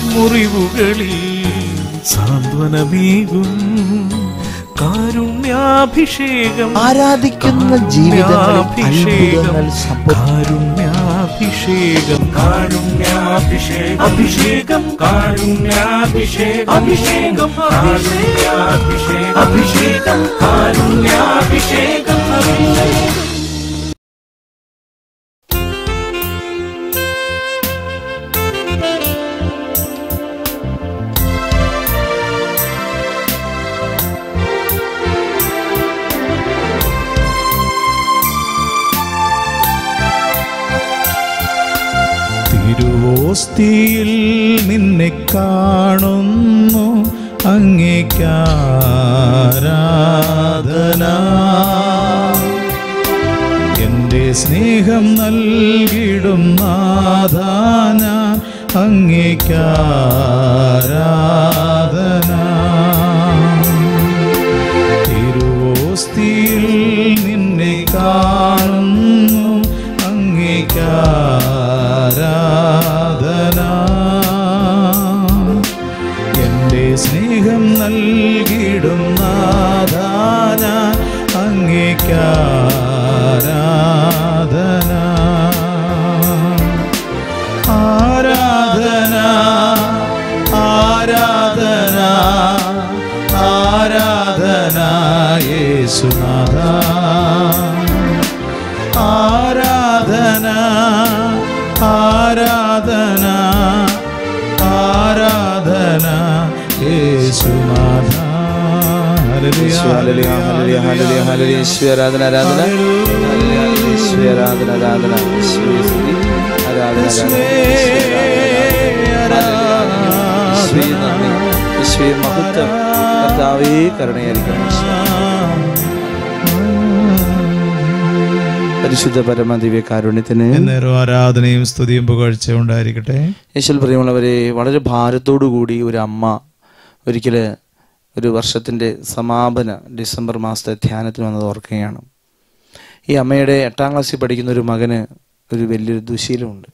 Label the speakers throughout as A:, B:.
A: മുറിവുകളിൽ സാന്ത്വനമേകും കാരുണ്യാഭിഷേകം
B: ആരാധിക്കുന്ന ജീവിതങ്ങളിൽ അത്ഭുതങ്ങൾ സംഭവിക്കും
A: കാരുണ്യാഭിഷേകം കാരുണ്യാഭിഷേകം അഭിഷേകം കാരുണ്യാഭിഷേകം അഭിഷേകം കാരുണ്യാഭിഷേകം അഭിഷേകം കാരുണ്യാഭിഷേകം അഭിഷേകം
C: തിരുവോസ്തിയിൽ നിന്നെ കാണുന്നു അങ്ങേക്കാരാധന എന്റെ സ്നേഹം നൽകിടും നാഥാന അങ്ങേക്കാരാധന തിരുവോസ്തിയിൽ നിന്നെ കാണുന്നു അങ്ങേക്കാരാധന എന്റെ സ്നേഹം നൽകിടും നാദാന അങ്ങേക്കാരാധന ആരാധന ആരാധന ആരാധന യേശുനാഥ ആരാധന ആരാധന ആരാധന യേശുനാഥ hallelujah,
B: hallelujah, hallelujah, hallelujah, hallelujah. യേശുവേ ആരാധന ആരാധന ഹല്ലേലൂയ, യേശുവേ ആരാധന ആരാധന യേശുവേ സ്തുതി. ആരാധന ആരാധന യേശുവേ ആരാധന. യേശുവേ നന്ദി. യേശുവേ മഹത്വം കർത്താവേ കരുണയായിരിക്കണം പരിശുദ്ധ പരമ ദിവ്യ കാരുണ്യത്തിന്
C: എന്നേരം ആരാധനയും സ്തുതിയും പുകഴ്ച ഉണ്ടായിരിക്കട്ടെ
B: യേശുൽ പ്രിയമുള്ളവരെ വളരെ ഭാരത്തോടു കൂടി ഒരു അമ്മ ഒരിക്കൽ ഒരു വർഷത്തിൻ്റെ സമാപന ഡിസംബർ മാസത്തെ ധ്യാനത്തിന് വന്നത് ഓർക്കുകയാണ് ഈ അമ്മയുടെ എട്ടാം ക്ലാസ്സിൽ പഠിക്കുന്ന ഒരു മകന് ഒരു വലിയൊരു ദുശീലമുണ്ട്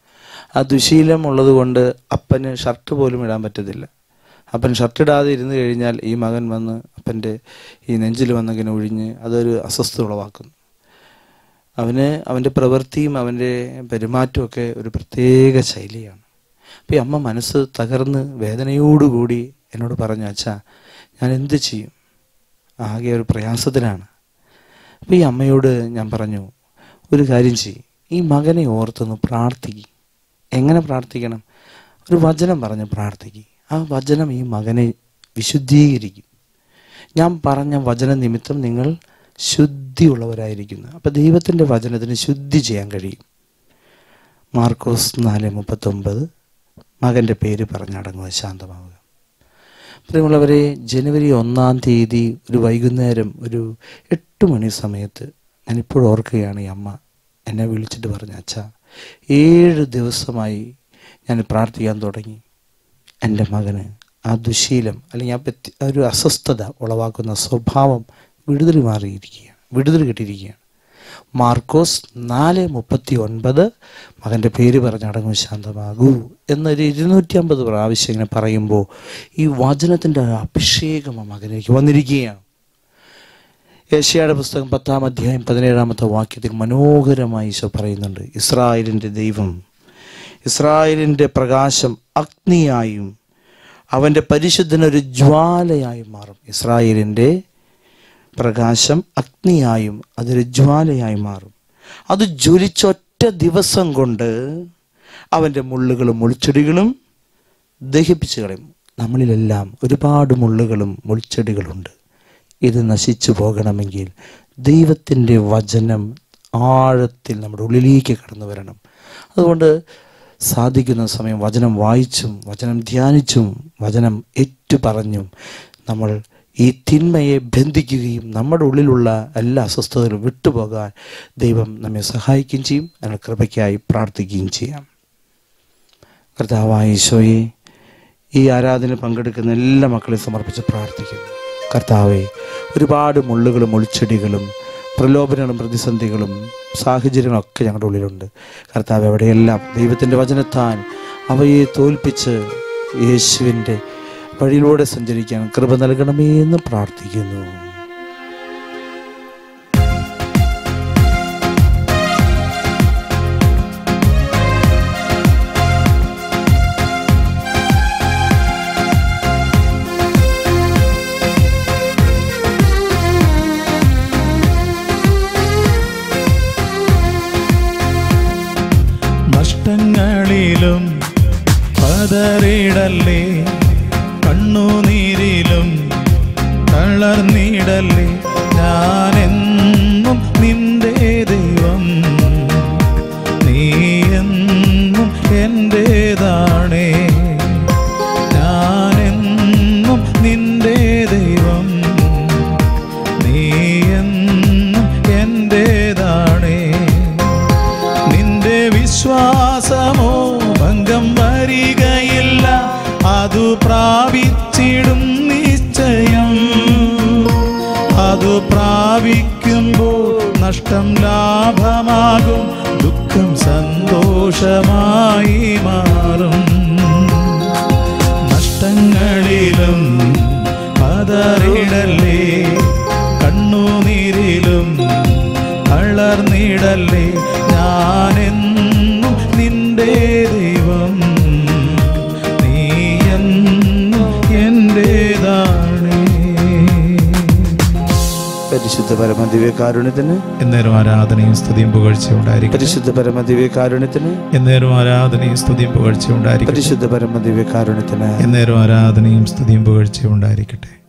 B: ആ ദുശീലം ഉള്ളതുകൊണ്ട് അപ്പന് ഷർട്ട് പോലും ഇടാൻ പറ്റത്തില്ല അപ്പൻ ഷർട്ട് ഇടാതെ ഇരുന്ന് കഴിഞ്ഞാൽ ഈ മകൻ വന്ന് അപ്പൻ്റെ ഈ നെഞ്ചിൽ വന്നിങ്ങനെ ഒഴിഞ്ഞ് അതൊരു അസ്വസ്ഥത ഉളവാക്കുന്നു അവന് അവൻ്റെ പ്രവൃത്തിയും അവൻ്റെ പെരുമാറ്റമൊക്കെ ഒരു പ്രത്യേക ശൈലിയാണ് അപ്പോൾ ഈ അമ്മ മനസ്സ് തകർന്ന് വേദനയോടുകൂടി എന്നോട് പറഞ്ഞു അച്ഛാ ഞാൻ എന്ത് ചെയ്യും ആകെ ഒരു പ്രയാസത്തിലാണ് അപ്പോൾ ഈ അമ്മയോട് ഞാൻ പറഞ്ഞു ഒരു കാര്യം ചെയ്യും ഈ മകനെ ഓർത്തൊന്ന് പ്രാർത്ഥിക്കും എങ്ങനെ പ്രാർത്ഥിക്കണം ഒരു വചനം പറഞ്ഞ് പ്രാർത്ഥിക്കും ആ വചനം ഈ മകനെ വിശുദ്ധീകരിക്കും ഞാൻ പറഞ്ഞ വചന നിമിത്തം നിങ്ങൾ ശുദ്ധിയുള്ളവരായിരിക്കുന്നു അപ്പം ദൈവത്തിൻ്റെ വചനത്തിന് ശുദ്ധി ചെയ്യാൻ കഴിയും മാർക്കോസ് നാല് മുപ്പത്തൊമ്പത് മകൻ്റെ പേര് പറഞ്ഞടങ്ങുക ശാന്തമാവുക പ്രിയമുള്ളവരെ ജനുവരി ഒന്നാം തീയതി ഒരു വൈകുന്നേരം ഒരു എട്ട് മണി സമയത്ത് ഞാനിപ്പോഴും ഓർക്കുകയാണ് ഈ അമ്മ എന്നെ വിളിച്ചിട്ട് പറഞ്ഞു അച്ഛാ ഏഴ് ദിവസമായി ഞാൻ പ്രാർത്ഥിക്കാൻ തുടങ്ങി എൻ്റെ മകന് ആ ദുശീലം അല്ലെങ്കിൽ ആ വ്യത്യ ആ ഒരു അസ്വസ്ഥത ഉളവാക്കുന്ന സ്വഭാവം വിടുതൽ മാറിയിരിക്കുകയാണ് വിടുതൽ കിട്ടിയിരിക്കുകയാണ് മാർക്കോസ് നാല് മുപ്പത്തി ഒൻപത് മകൻ്റെ പേര് പറഞ്ഞടങ്ങും ശാന്തമാകൂ എന്നൊരു ഇരുന്നൂറ്റി അമ്പത് പ്രാവശ്യം ഇങ്ങനെ പറയുമ്പോൾ ഈ വചനത്തിൻ്റെ അഭിഷേകം ആ മകനേക്ക് വന്നിരിക്കുകയാണ് ഏഷ്യയുടെ പുസ്തകം പത്താം അധ്യായം പതിനേഴാമത്തെ വാക്യത്തിൽ മനോഹരമായി ഈശോ പറയുന്നുണ്ട് ഇസ്രായേലിൻ്റെ ദൈവം ഇസ്രായേലിൻ്റെ പ്രകാശം അഗ്നിയായും അവൻ്റെ പരിശുദ്ധനൊരു ജ്വാലയായും മാറും ഇസ്രായേലിൻ്റെ പ്രകാശം അഗ്നിയായും അതൊരു ജ്വാലയായി മാറും അത് ജ്വലിച്ചൊറ്റ ദിവസം കൊണ്ട് അവൻ്റെ മുള്ളുകളും മുൾച്ചെടികളും ദഹിപ്പിച്ചു കളയും നമ്മളിലെല്ലാം ഒരുപാട് മുള്ളുകളും മുൾച്ചെടികളുണ്ട് ഇത് നശിച്ചു പോകണമെങ്കിൽ ദൈവത്തിൻ്റെ വചനം ആഴത്തിൽ നമ്മുടെ ഉള്ളിലേക്ക് കടന്നു വരണം അതുകൊണ്ട് സാധിക്കുന്ന സമയം വചനം വായിച്ചും വചനം ധ്യാനിച്ചും വചനം ഏറ്റുപറഞ്ഞും നമ്മൾ ഈ തിന്മയെ ബന്ധിക്കുകയും നമ്മുടെ ഉള്ളിലുള്ള എല്ലാ അസ്വസ്ഥതകളും വിട്ടുപോകാൻ ദൈവം നമ്മെ സഹായിക്കുകയും ചെയ്യും അതിന് കൃപയ്ക്കായി പ്രാർത്ഥിക്കുകയും ചെയ്യാം കർത്താവായ ഈശോയെ ഈ ആരാധന പങ്കെടുക്കുന്ന എല്ലാ മക്കളെയും സമർപ്പിച്ച് പ്രാർത്ഥിക്കുന്നു കർത്താവെ ഒരുപാട് മുള്ളുകളും ഒളിച്ചെടികളും പ്രലോഭനങ്ങളും പ്രതിസന്ധികളും സാഹചര്യങ്ങളും ഒക്കെ ഞങ്ങളുടെ ഉള്ളിലുണ്ട് കർത്താവ് അവിടെയെല്ലാം ദൈവത്തിൻ്റെ വചനത്താൽ അവയെ തോൽപ്പിച്ച് യേശുവിൻ്റെ വഴിയിലൂടെ സഞ്ചരിക്കാൻ കൃപ നൽകണമേ എന്ന് പ്രാർത്ഥിക്കുന്നു
C: നഷ്ടങ്ങളിലും പതറിടല്ലേ കണ്ണുനീരിലും തളർന്നിടല്ലേ ഞാനെന്നും നിന്റെ ദൈവം നീ എന്നും എൻ്റേതാണേ ഞാനെന്നും നിന്റെ ദൈവം നീ എന്നും എൻ്റേതാണേ നിന്റെ വിശ്വാസമോ ഭംഗം വരികയില്ല അതു പ്രാപിച്ചിടും നിശ്ചയം അതു പ്രാപിക്കുമ്പോൾ നഷ്ടം ലാഭമാകും ദുഃഖം സന്തോഷമായി മാറും നഷ്ടങ്ങളിലും പതറിടല്ലേ കണ്ണുനീരിലും തളർന്നിടല്ലേ ഞാനെന്നും നിന്റെ ദൈവം നീ എന്നും എൻ്റേതാണേ
B: പരിശുദ്ധ പരമദിവ്യകാരുണ്യത്തിന്
C: എന്നേരം ആരാധനയും സ്തുതിയും പുകഴ്ച ഉണ്ടായിരിക്കട്ടെ
B: പരിശുദ്ധ പരമദിവ്യകാരുണ്യത്തിന്
C: എന്നേരം ആരാധനയും സ്തുതിയും പുകഴ്ച ഉണ്ടായിരിക്കട്ടെ
B: പരിശുദ്ധ പരമദിവ്യകാരുണ്യത്തിന്
C: എന്നേരം ആരാധനയും സ്തുതിയും പുകഴ്ച ഉണ്ടായിരിക്കട്ടെ